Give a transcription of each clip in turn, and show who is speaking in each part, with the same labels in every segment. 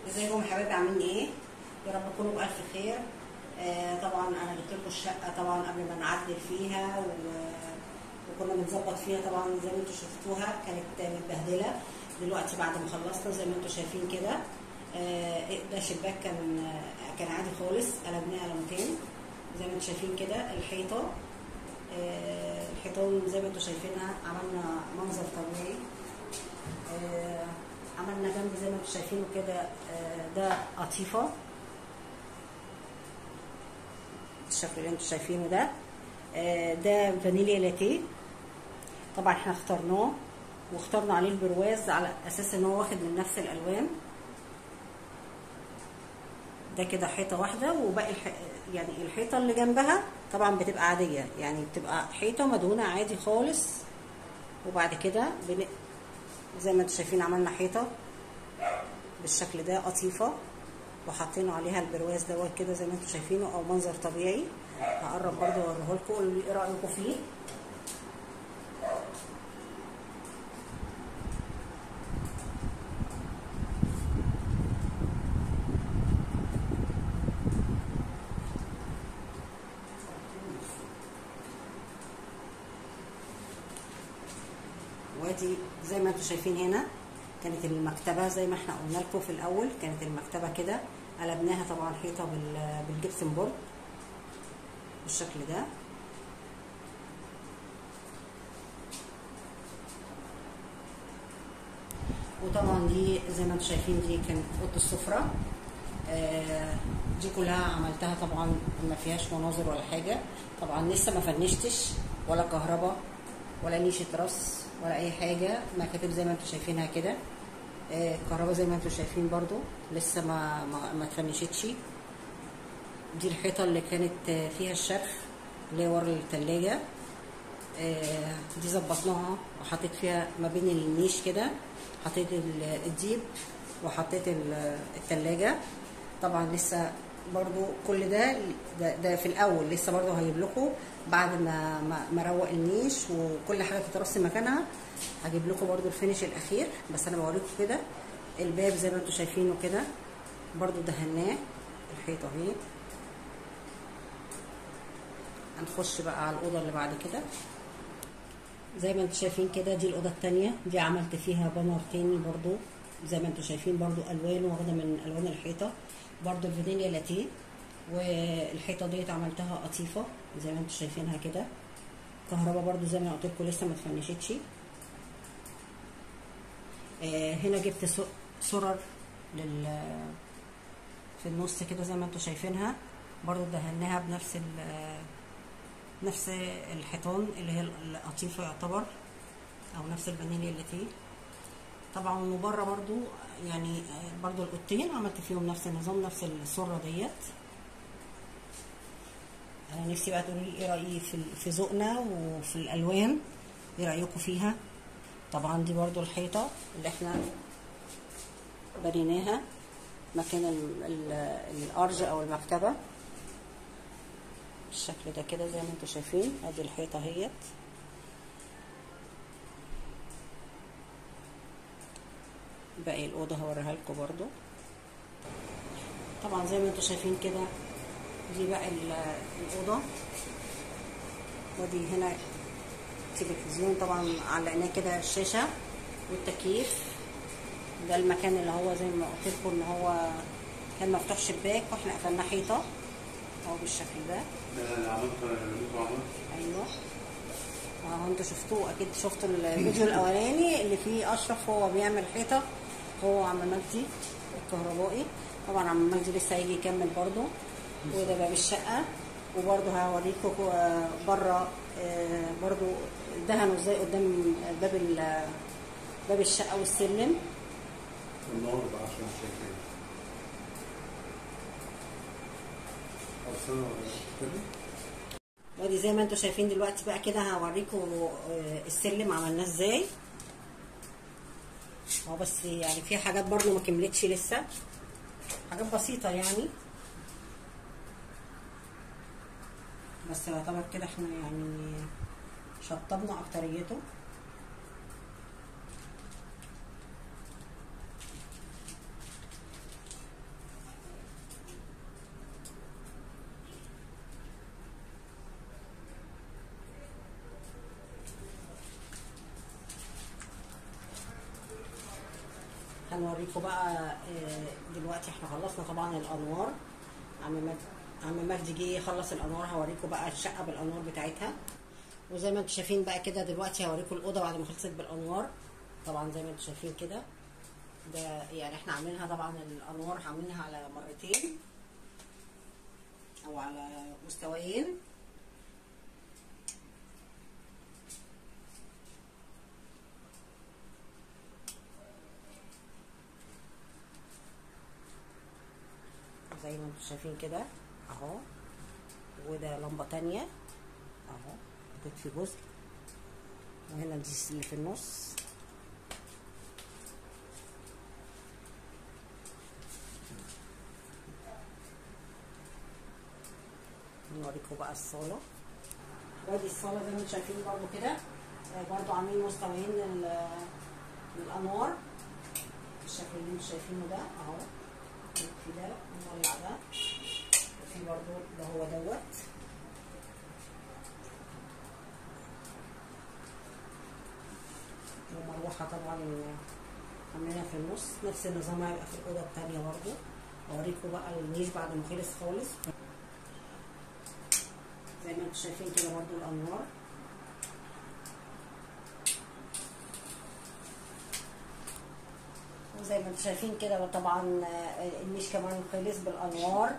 Speaker 1: ازيكم يا حبايبي عاملين ايه؟ يا رب تكونوا بألف خير آه طبعا انا جبت لكم الشقه طبعا قبل ما نعدل فيها و... وكنا بنظبط فيها طبعا زي ما انتم شفتوها كانت متبهدله دلوقتي بعد ما خلصنا زي ما انتم شايفين كده آه ده شباك كان كان عادي خالص قلبناه قلمتين زي ما انتم شايفين كده الحيطه آه الحيطان زي ما انتم شايفينها عملنا منظر طبيعي آه عملنا جنب زي ما انتم شايفينه كده آه ده قطيفه الشكل اللي انتم شايفينه ده آه ده فانيليا لاتيه طبعا احنا اخترناه واخترنا عليه البرواز على اساس ان هو واخد من نفس الالوان ده كده حيطه واحده وباقي الح... يعني الحيطه اللي جنبها طبعا بتبقى عاديه يعني بتبقى حيطه مدهونه عادي خالص وبعد كده بن... زي ما انتم شايفين عملنا حيطه بالشكل ده قطيفه وحطينا عليها البرواز دوت كده زي ما انتم شايفينه او منظر طبيعي هقرب برضو اوريه لكم قولوا لي ايه رايكم فيه وادي زي ما انتم شايفين هنا كانت المكتبه زي ما احنا قلنا لكم في الاول كانت المكتبه كده قلبناها طبعا حيطه بالجبسن بورد بالشكل ده وطبعا دي زي ما انتم شايفين دي كانت اوضه السفره آه دي كلها عملتها طبعا ما فيهاش مناظر ولا حاجه طبعا لسه ما فنشتش ولا كهرباء ولا نيشه رص ولا اي حاجه مكاتب زي ما انتم شايفينها كده آه كهرباء زي ما انتم شايفين برضو لسه ما ما, ما اتفنشتش دي الحيطه اللي كانت فيها الشرخ اللي هي ورا التلاجة آه دي ظبطناها وحطيت فيها ما بين النيش كده حطيت الديب وحطيت التلاجة طبعا لسه برضو كل ده ده, ده في الاول لسه برضو هجيب لكم بعد ما ما اروق النيش وكل حاجه تترص مكانها هجيب لكم برضو الفينش الاخير بس انا بوريكم كده الباب زي ما انتم شايفينه كده برضو دهناه الحيطه اهي هنخش بقى على الاوضه اللي بعد كده زي ما انتم شايفين كده دي الاوضه الثانيه دي عملت فيها بانر تاني برضو زي ما انتم شايفين برضو الوان واخده من الوان الحيطه برضو الفانيليا لاتيه والحيطه ديت عملتها قطيفه زي ما انتم شايفينها كده كهرباء برضو زي ما قلت لكم لسه ما اتفنشتش آه هنا جبت سرر لل في النص كده زي ما انتم شايفينها برضو دهناها بنفس نفس الحيطان اللي هي القطيفه يعتبر او نفس الفانيليا اللي فيه طبعا من بره برضو يعني برضو الاوضتين عملت فيهم نفس النظام نفس السره ديت انا نفسي بقى تقولوا لي ايه رايي في في ذوقنا وفي الالوان ايه رايكم فيها طبعا دي برضو الحيطه اللي احنا بنيناها مكان الارج او المكتبه بالشكل ده كده زي ما انتم شايفين ادي الحيطه اهيت باقي الاوضه هوريها لكم برضو طبعا زي ما انتم شايفين كده دي بقى الاوضه ودي هنا تلفزيون طبعا علقناه كده الشاشه والتكييف ده المكان اللي هو زي ما قلت لكم ان هو كان مفتوح شباك واحنا قفلناه حيطه اهو بالشكل ده
Speaker 2: ده اللي عملته اللي عملته
Speaker 1: ايوه اهو انتوا شفتوه اكيد شفتوا الفيديو الاولاني اللي فيه اشرف هو بيعمل حيطه هو عم مجدي الكهربائي طبعا عم مجدي لسه هيجي يكمل برضو وده باب الشقه وبرضو هوريكم بره برضو دهنوا ازاي قدام باب باب الشقه والسلم
Speaker 2: النار بقى عشان شايفين خلصنا كده
Speaker 1: وادي زي ما انتم شايفين دلوقتي بقى كده هوريكم السلم عملناه ازاي هو بس يعني في حاجات برضو ما كملتش لسه حاجات بسيطة يعني بس يعتبر كده احنا يعني شطبنا اكتريته نوريكم بقى آه، دلوقتي احنا خلصنا طبعا الانوار عم مجدي عم مجدي جه يخلص الانوار هوريكم بقى الشقه بالانوار بتاعتها وزي ما انتم شايفين بقى كده دلوقتي هوريكم الاوضه بعد ما خلصت بالانوار طبعا زي ما انتم شايفين كده ده يعني احنا عاملينها طبعا الانوار عاملينها على مرتين او على مستويين زي ما انتم شايفين كده اهو وده لمبه تانية اهو بتطفي جزء وهنا دي اللي في النص نوريكم بقى الصاله وادي الصاله زي ما انتم شايفين برضو كده آه، برضو عاملين مستويين لل- للانوار الشكل اللي انتم شايفينه ده اهو في ده نولع ده وفي برضو اللي هو دوت ومروحة طبعا عاملينها في النص نفس النظام هيبقى في الأوضة التانية برضو أوريكم بقى النيش بعد ما خلص خالص زي ما انتم شايفين كده برضو الأنوار وزي ما انتم شايفين كده طبعا آه، النيش كمان خلص بالأنوار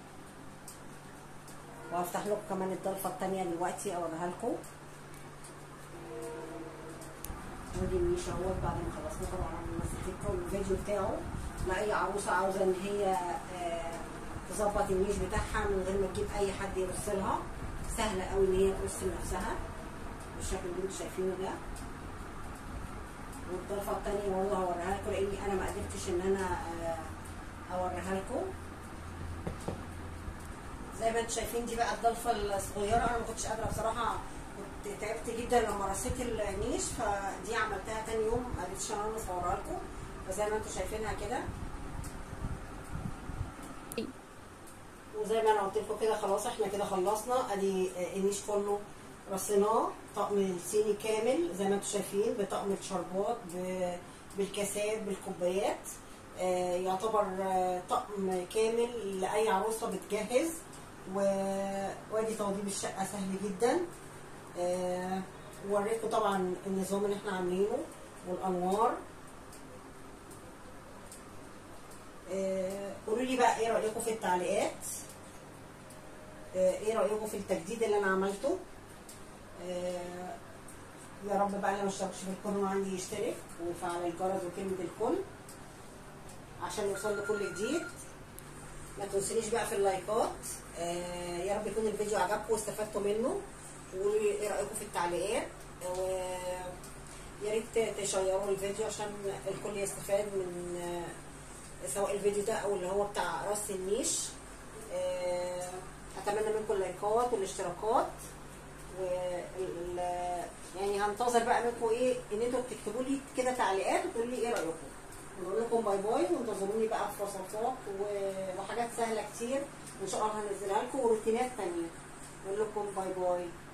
Speaker 1: وهفتح لكم كمان الضلفة التانية دلوقتي أوريها لكم ودي النيش اهوت بعد ما خلصنا طبعا مسكتكم الفيديو بتاعه لأي عروسة عاوزة إن هي آه، تظبط النيش بتاعها من غير ما تجيب أي حد يرص لها سهلة أوي إن هي ترص لنفسها بالشكل اللي انتوا شايفينه ده والضلفة التانية برضه هوريها لكم لأني أنا ما قدرتش إن أنا آه، أوريها لكم زي ما انتم شايفين دي بقى الضلفه الصغيره انا ما كنتش قادره بصراحه كنت تعبت جدا لما رصيت النيش فدي عملتها تاني يوم ما قدرتش ان انا اصورها لكم فزي ما انتم شايفينها كده وزي ما انا قلت لكم كده خلاص احنا كده خلصنا ادي النيش كله رصيناه طقم الصيني كامل زي ما انتم شايفين بطقم الشربات ب- بالكاسات بالكوبايات آه، يعتبر آه، طقم كامل لاي عروسه بتجهز و- وادي توضيب الشقه سهل جدا آه، وريتكم طبعا النظام اللي احنا عاملينه والانوار آه، قولوا لي بقى ايه رايكم في التعليقات آه، ايه رايكم في التجديد اللي انا عملته آه، يا رب بقى اللي ما اشتركش في القناه عندي يشترك ويفعل الجرس وكلمه الكل عشان يوصل لكل جديد ما تنسونيش بقى في اللايكات آه يا رب يكون الفيديو عجبكم واستفدتوا منه وقولوا لي ايه رايكم في التعليقات ويا ريت تشيروا الفيديو عشان الكل يستفاد من آه سواء الفيديو ده او اللي هو بتاع راس النيش آه اتمنى منكم اللايكات والاشتراكات وال يعني هنتظر بقى منكم ايه ان انتوا تكتبوا لي كده تعليقات وتقولوا لي ايه رايكم نقول لكم باي باي وانتظروني بقى في وصفات و- وحاجات سهله كتير ان شاء الله هنزلها لكم وروتينات تانية نقول لكم باي باي